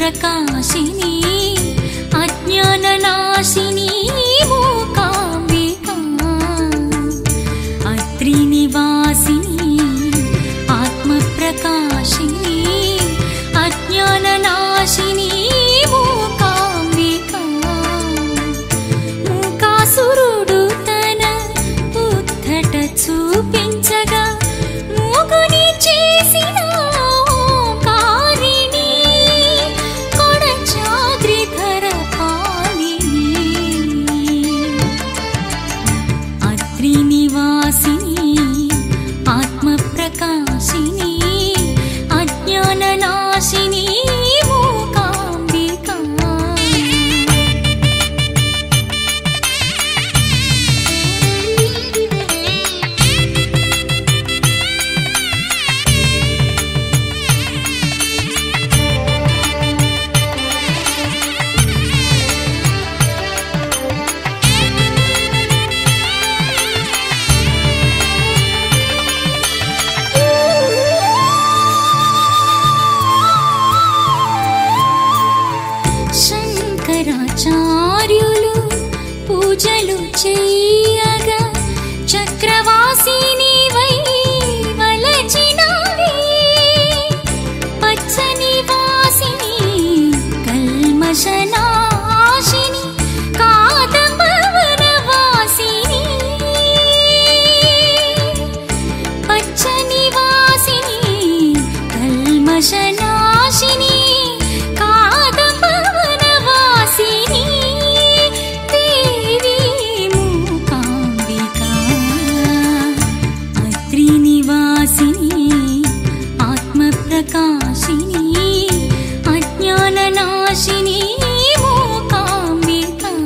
ప్రకాశిని అజ్ఞాననాశిని మూకాంబికా అత్రి నివాసిని ఆత్మప్రకాశిని అజ్ఞాననాశిని మూకాంబికా మూకాసురుడు తన ఉద్ధట చూపించగా మూగుని చేసిన ఓంకారిణి కొడచాద్రిధర పాలిని అత్రి నివాసిని ఆత్మప్రకాశిని అజ్ఞాననాశిని మూకాంబికా శంకరాచార్యులు పూజలు చెయ్యగా చక్రవాసిని వై వలచినావే పచ్చని వాసిని కల్మషనాశిని కాదంబవన వాసిని పచ్చని వాసిని కల్మషనాశిని కాదంబవన వాసిని దేవి మూకాంబికా అత్రి నివాసిని ఆత్మప్రకాశిని అజ్ఞాననాశిని మూకాంబికా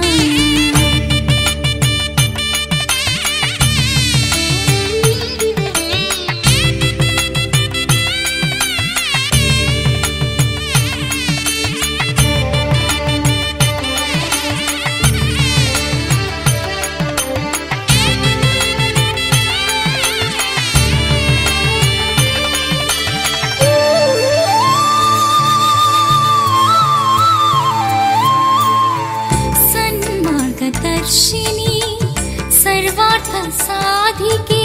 సన్మార్గదర్శిని సర్వార్థ సాధికే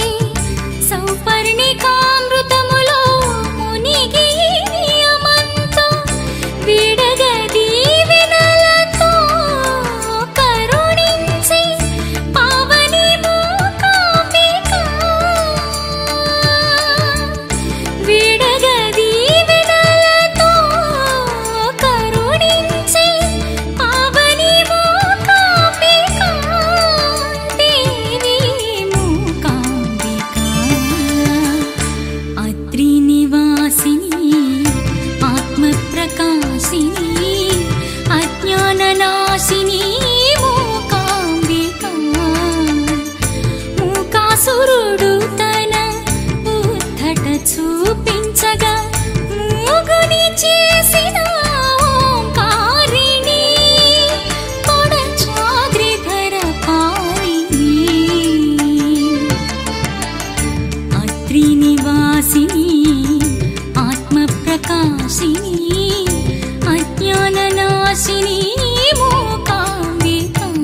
సౌపర్ణికామృతములో మునిగి నియమంతో విడగ దీవెనలతో కరుణించి పావని మూకాంబికా విడగ దీవెనలతో కరుణించి పావని మూకాంబికా దేవి మూకాంబికా అత్రి నివాసిని ఆత్మప్రకాశిని అజ్ఞాననాశిని మూకాంబికా మూకాసురుడు తన ఉద్ధట చూపించగా మూగుని చేసిన ఓంకారిణి కొడచాద్రిధర పాలిని అత్రి నివాసిని ఆత్మప్రకాశిని అజ్ఞాననాశిని మూకాంబికా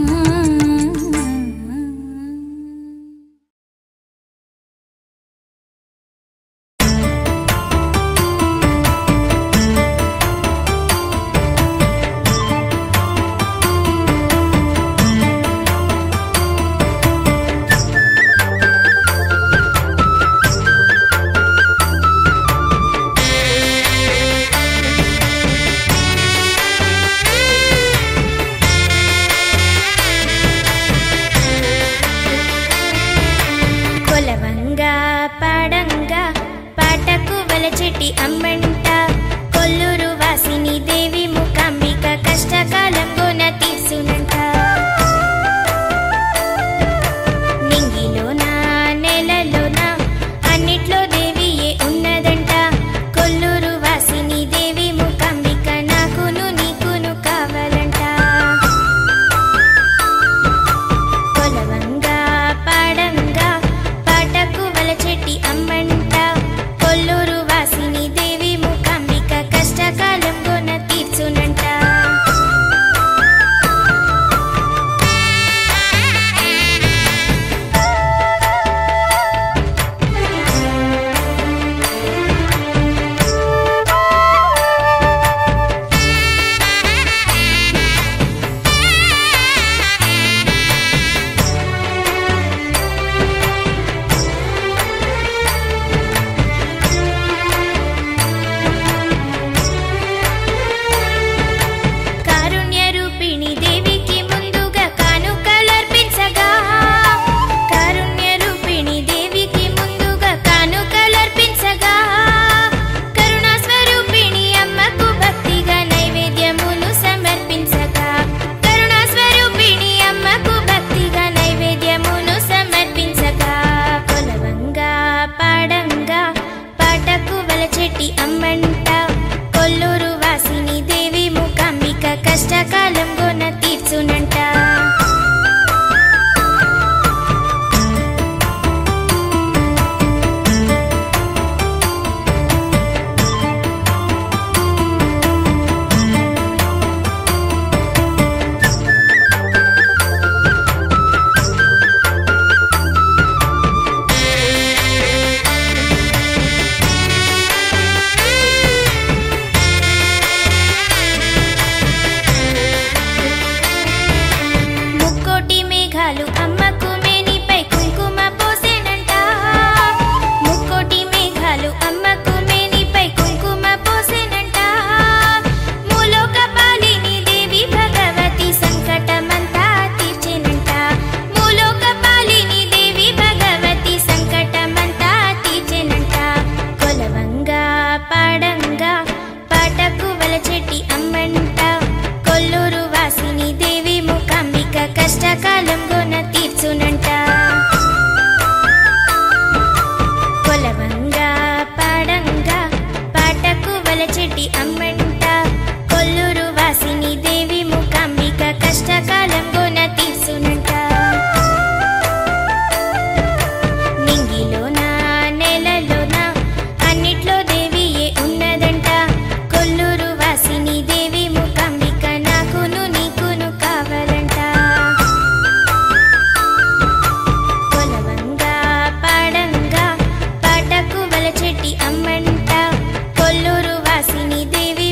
కొలవంగా పాడంగా పాటకు వలచెట్టి అమ్మంట కొల్లూరు వాసిని దేవి ముకాంబిక కష్టకాలం గోన తీర్చునంట నింగిలోన నెలలోన అన్నిట్లో దేవియే ఉన్నదంట కొల్లూరు వాసిని దేవి ముకాంబిక నాకును నీకును కావాలంట కొలవంగా పాడంగా పాటకు వలచెట్టి అమ్మంట కొల్లూరు వాసిని దేవి ముఖ చెట్టి అమ్మంట కొల్లూరు వాసిని దేవి ముఖాంబిక కష్టకాలం గోన తీర్చునంట ముక్కోటి మేఘాలు అమ్మకు మేనిపై కుంకుమ పోసేనంట ముక్కోటి మేఘాలు అమ్మకు మేనిపై కుంకుమ పోసేనంట మూలోక పాలిని దేవి భగవతి సంకటమంతా తీర్చెనంట మూలోక పాలిని దేవి భగవతి సంకటమంతా తీర్చెనంట కొలవంగా పాడంగా పాటకు వలచెట్టి అమ్మంట కొల్లూరు వాసిని దేవి ముఖాంబిక కష్టకాలం గోన తీర్చునంట కొలవంగా పాడంగా పాటకు వలచెట్టి అమ్మంట కొల్లూరు వాసిని దేవి ముఖాంబిక కష్టకాలం గోన తీర్చునంట నింగిలోన నెలలోన అన్నిట్లో దేవియే ఉన్నదంట కొల్లూరు వాసిని దేవి ముఖాంబిక నాకును నీకును కావాలంట కొలవంగా పాడంగా పాటకు వలచెట్టి అమ్మంట కొల్లూరు వాసిని దేవి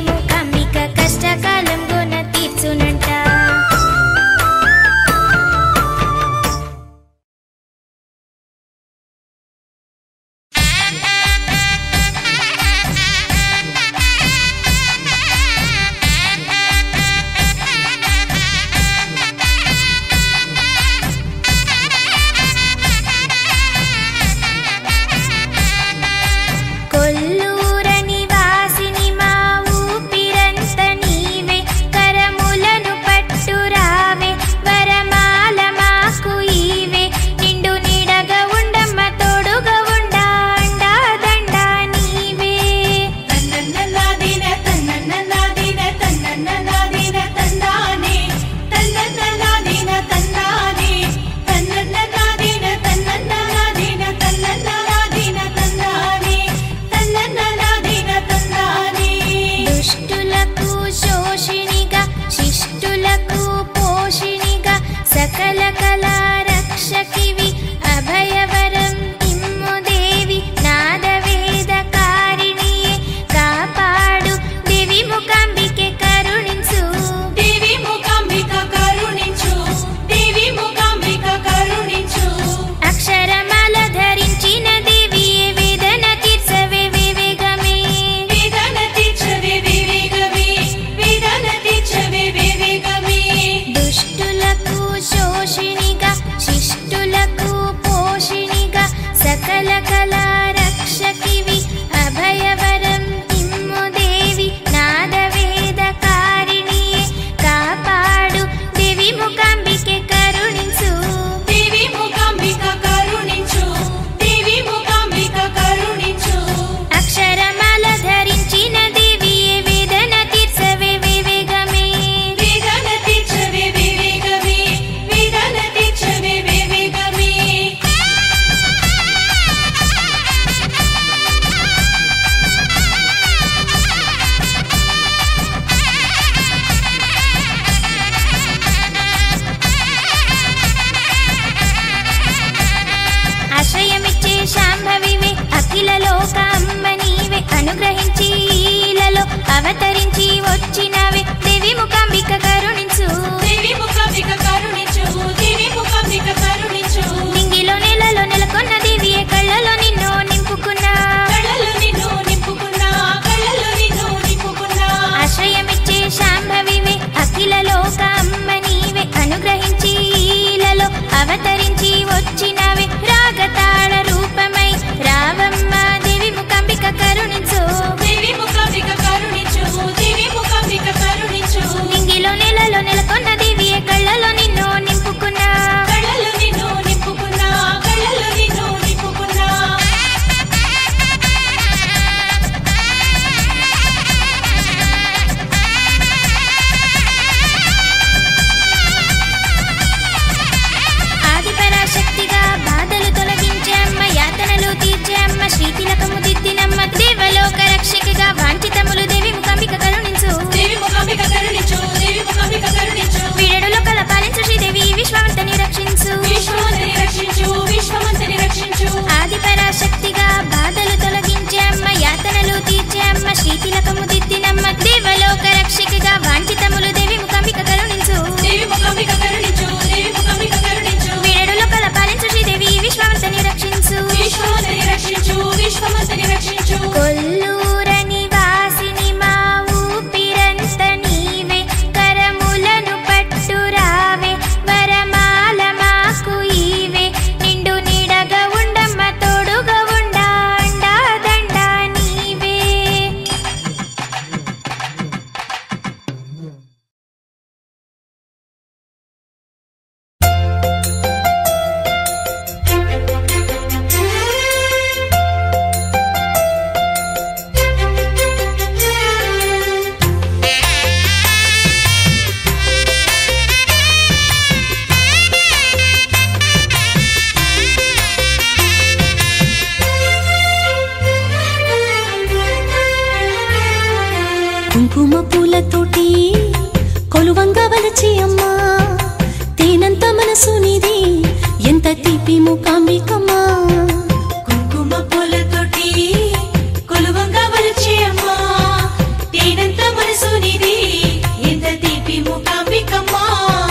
కుంకుమ పూలతోటి కొలువంగా వలచి అమ్మా తేనంత మనసు నీది ఎంత తీపి ముకాంబికమ్మా కుంకుమ పూలతోటి కొలువంగా వలచే అమ్మా తేనంత మనసు నీది ఎంత తీపి ముకాంబికమ్మా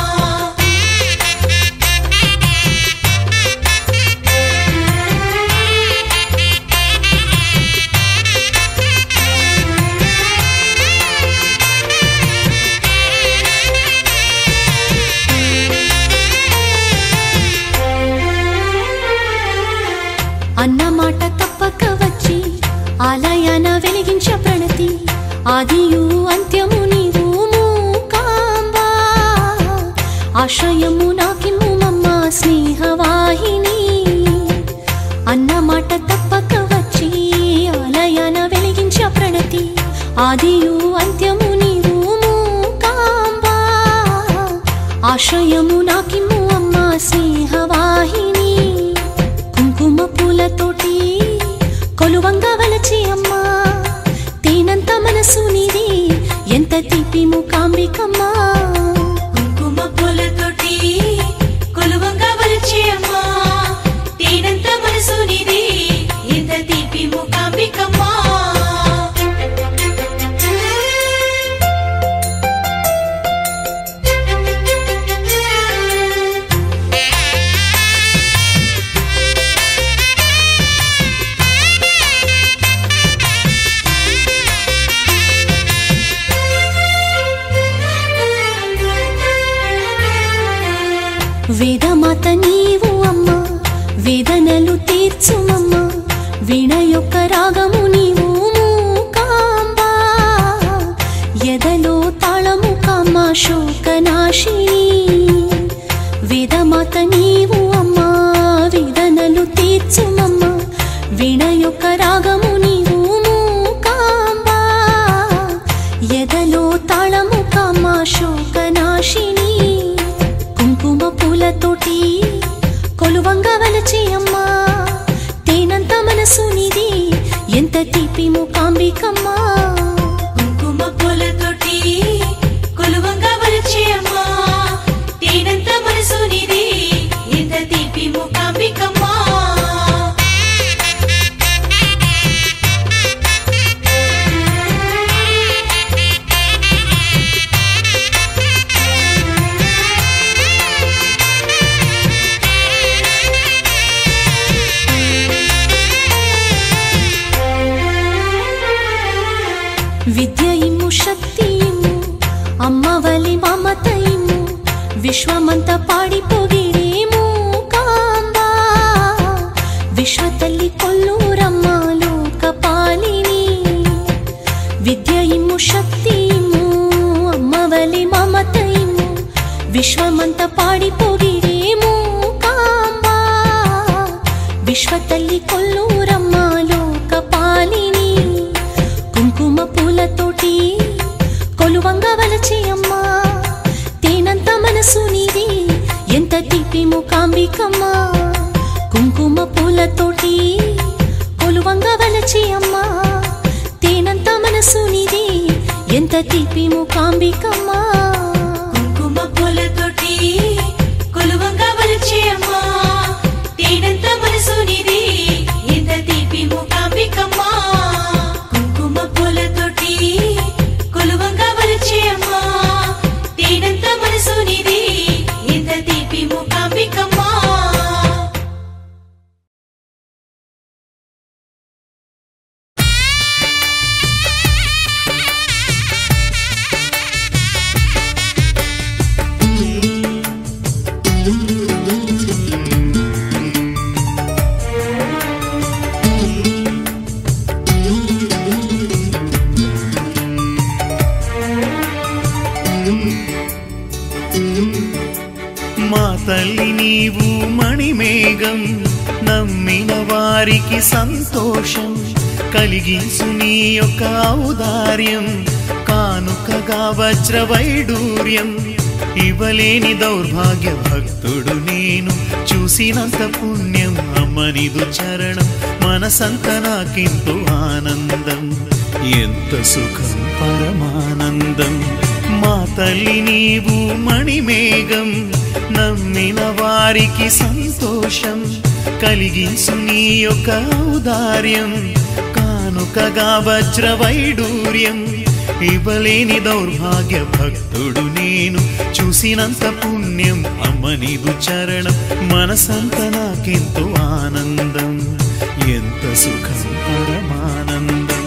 అన్న మాట తప్పక వచ్చి ఆలయాన వెలిగించ ప్రణతి ఆదియు అంత్యము నీవు మూకాంబా ఆశ్రయము నాకిమ్ము మమ్మ స్నేహవాహిని అన్న మాట తప్పక వచ్చి ఆలయాన వెలిగించ ప్రణతి ఆదియు అంత్యము నీవు మూకాంబా ఆశ్రయము నాకిమ్ము అమ్మ స్నేహవాహిని కుంకుమ పూలతోటి కొలువంగా వలచి అమ్మా తేనంత మనసు నీది ఎంత తీపి ముకాంబికమ్మా కుంకుమ పూలతోటి కొలువంగా వలచే అమ్మా తేనంత మనసు నీది ఎంత తీపి ముకాంబికమ్మా వేదమాత నీవు అమ్మ వేదనలు తీర్చుమమ్మ వీణ యొక్క రాగము నీవు మూకాంబా ఎదలో తాళము కామ శోకనాశిని వేదమాత నీవు అమ్మ వేదనలు తీర్చుమమ్మ వీణ యొక్క రాగము నీవు మూకాంబా ఎదలో తాళము కామ శోకనాశిని కుంకుమ పూలతోటి కొలువంగా వలచి అమ్మా తేనంత మనసు నీది ఎంత తీపి ముకాంబికమ్మా కుంకుమ పూలతోటి కొలువంగా వలచే అమ్మా తేనంత మనసు నీది ఎంత తీపి ముకాంబికమ్మా విద్య ఇమ్ము శక్తి ఇమ్ము అమ్మవలి మమత ఇమ్ము విశ్వమంత పాడి పొగిడేము కాంబా విశ్వ తల్లి కొల్లూరమ్మ లోక పాలిని విద్య ఇమ్ము శక్తి ఇమ్ము అమ్మవలి మమత ఇమ్ము విశ్వమంత పాడి పొగిడేము కాంబా విశ్వ తల్లి కొల్లూరమ్మ లోక పాలిని కుంకుమ పూలతోటి కొలువంగా వలచి అమ్మా తేనంత మనసు నీది ఎంత తీపి ముకాంబికమ్మా కుంకుమ పూలతోటి కొలువంగా వలచి అమ్మా తేనంత మనసు నీది ఎంత తీపి ముకాంబికమ్మా కుంకుమ పూలతోటి కొలువంగా వలచే అమ్మా తేనంత మనసు నీది ఎంత తీపి ముకాంబికమ్మా కుంకుమ పూలతోటి కొలువంగా వలచే అమ్మా తేనంత మనసు నీది ఎంత తీపి ముకాంబికమ్మా మా తల్లి నీవు మణిమేఘం నమ్మిన వారికి సంతోషం కలిగించు నీ యొక్క ఔదార్యం కానుకగా వజ్రవైడూర్యం ఇవ్వలేని దౌర్భాగ్య భక్తుడు నేను చూసినంత పుణ్యం అమ్మనిదు చరణం మనసంత నాకెంతో ఆనందం ఎంత సుఖం పరమానందం మా తల్లి నీవు మణిమేఘం నమ్మిన వారికి సంతోషం కలిగించు నీ యొక్క ఔదార్యం కానుకగా వజ్ర వైడూర్యం ఇవ్వలేని దౌర్భాగ్య భక్తుడు నేను చూసినంత పుణ్యం అమ్మ నీదు చరణం మనసంత నాకెంతో ఆనందం ఎంత సుఖం పరమానందం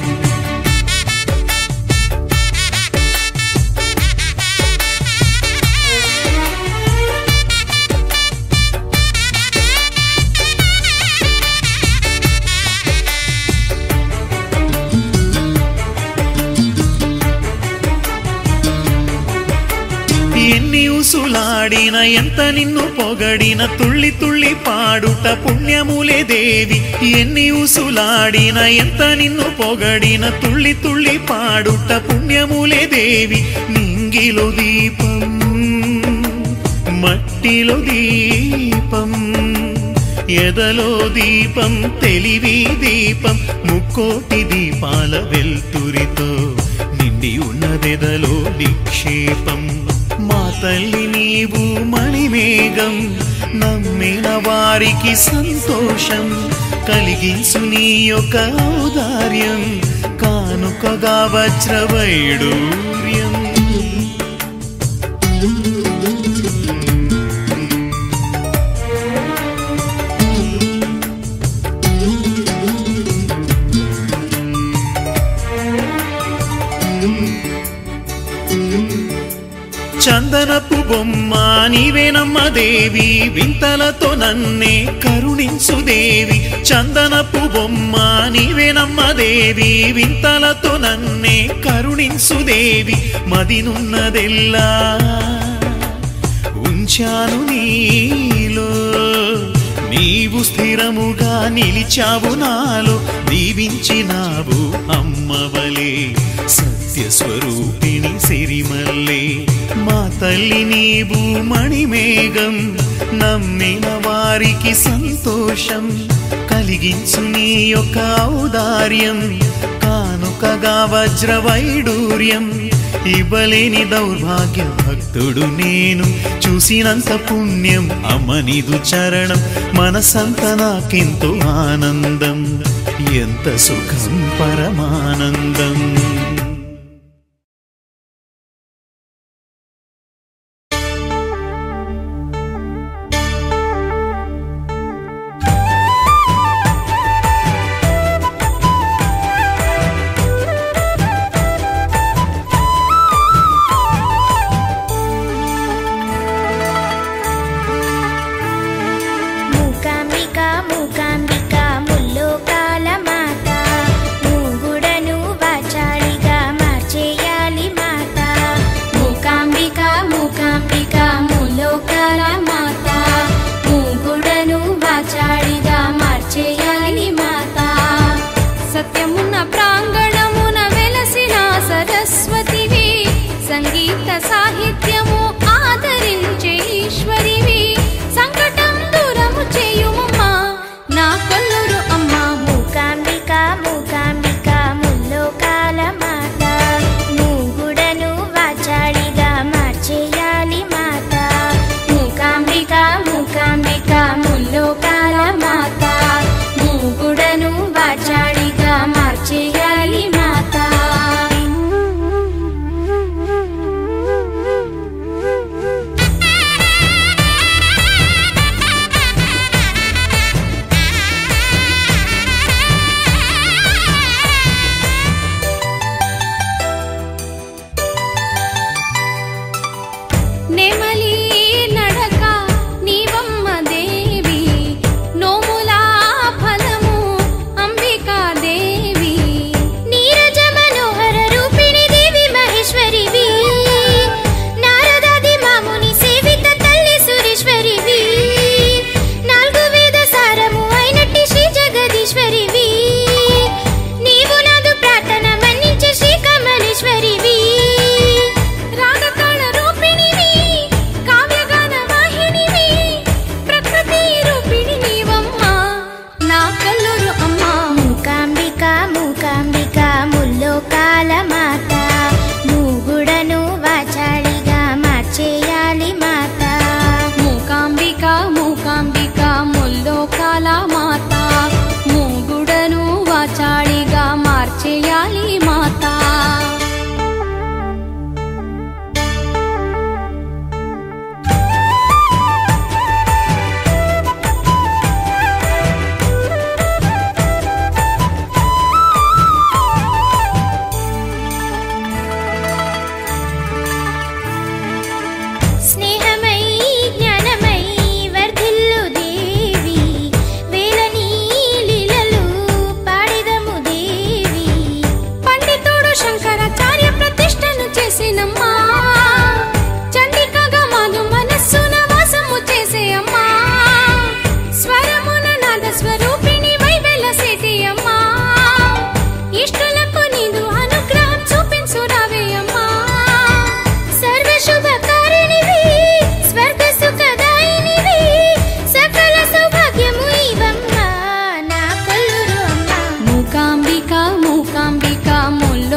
ఎన్ని ఉసులాడిన ఎంత నిన్ను పొగడిన తుళ్ళి తుళ్ళి పాడుట పుణ్యములే దేవి ఎన్ని ఉసులాడిన ఎంత నిన్ను పొగడిన తుళ్ళి తుళ్ళి పాడుట పుణ్యములే దేవి నింగిలో దీపం మట్టిలో దీపం ఎదలో దీపం తెలివి దీపం ముక్కోటి దీపాల వెల్తురితో నిండి ఉన్నదెదలో నిక్షేపం మా తల్లి నీవు మణిమేఘం నమ్మిన వారికి సంతోషం కలిగించు నీ యొక్క ఔదార్యం కానుకగా వజ్రవైడూర్యం చందనపు బొమ్మ నీవేనమ్మ దేవి వింతలతో నన్నే కరుణించు దేవి చందనపు బొమ్మ నీవేనమ్మ దేవి వింతలతో నన్నే కరుణించు దేవి మదినున్నదెల్లా ఉంచాను నీలో నీవు స్థిరముగా నిలిచావు నాలో దీవించినావు అమ్మవలే సత్యస్వరూపిణి సిరిమల్లే మా తల్లి నీవు మణిమేఘం నమ్మిన వారికి సంతోషం కలిగించు నీ యొక్క ఔదార్యం కానుకగా వజ్ర వైడూర్యం ఇవ్వలేని దౌర్భాగ్య భక్తుడు నేను చూసినంత పుణ్యం అమ్మనిదు చరణం మనసంత నాకెంతో ఆనందం ఎంత సుఖం పరమానందం మూకాంబిక మూకాంబిక ముల్లోకాల మాత మూగుడను వాచ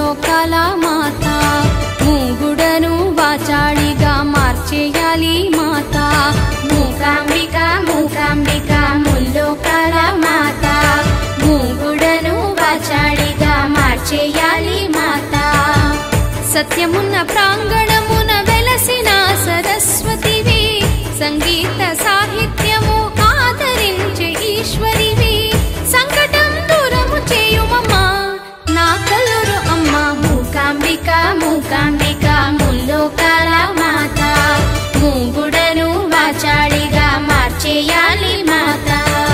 ముల్లోకాల మాత మూగుడను వాచాళిగా మార్చేయాలి మాత మూకాంబిక మూకాంబిక ముల్లోకాల మాత మూగుడను వాచాడిగా మార్చేయాలి మాత సత్యమున్న ప్రాంగణమున వెలసిన సరస్వతివి సంగీత సాహిత్యము ఆదరించే ఈశ్వరివి సంకటం దూరము చేయుమమ్మా నా కల్లురు అమ్మా మూకాంబిక మూకాంబిక ముల్లోకాల మాత మూగుడను వాచాడిగా మార్చేయాలి మాత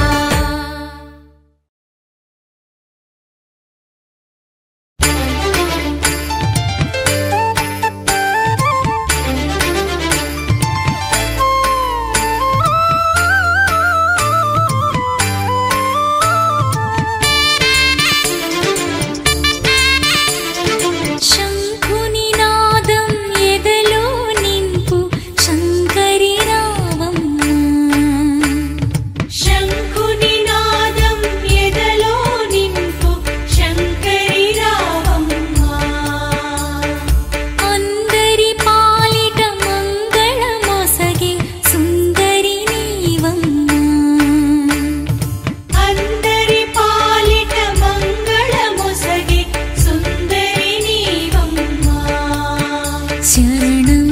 శంఖుని నాదం ఎదలో నింపు శంకరి రావమ్మ శంఖుని నాదం ఎదలో నింపు శంకరి రావమ్మ అందరి పాలిట మంగళ మొసగే సుందరి నీవమ్మ అందరి పాలిట మంగళ మొసగి సుందరి నీవమ్మ శరణం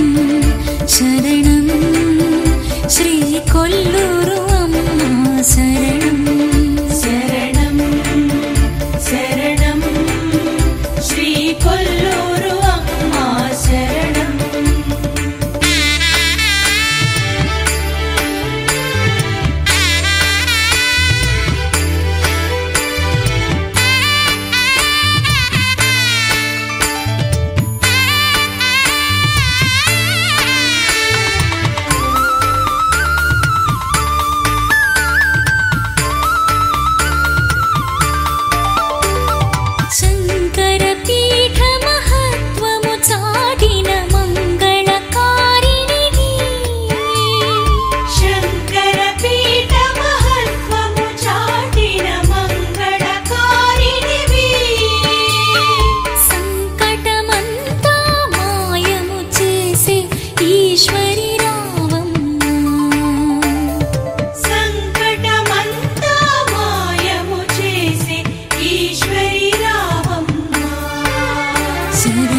శరణం శ్రీ కొల్లూరు అమ్మ శరణం శరణం శరణం శ్రీ కొల్లూరు అమ్మ శరణం శంకర పీఠ మహత్వము చాటిన మంగళకారిణివి శంకర పీఠ మహత్వము చాటిన మంగళకారిణివి సంకటమంతా మాయము చేసే ఈశ్వరి రావమ్మ సంకటమంతా మాయము చేసే ఈశ్వరి రావమ్మ శరణం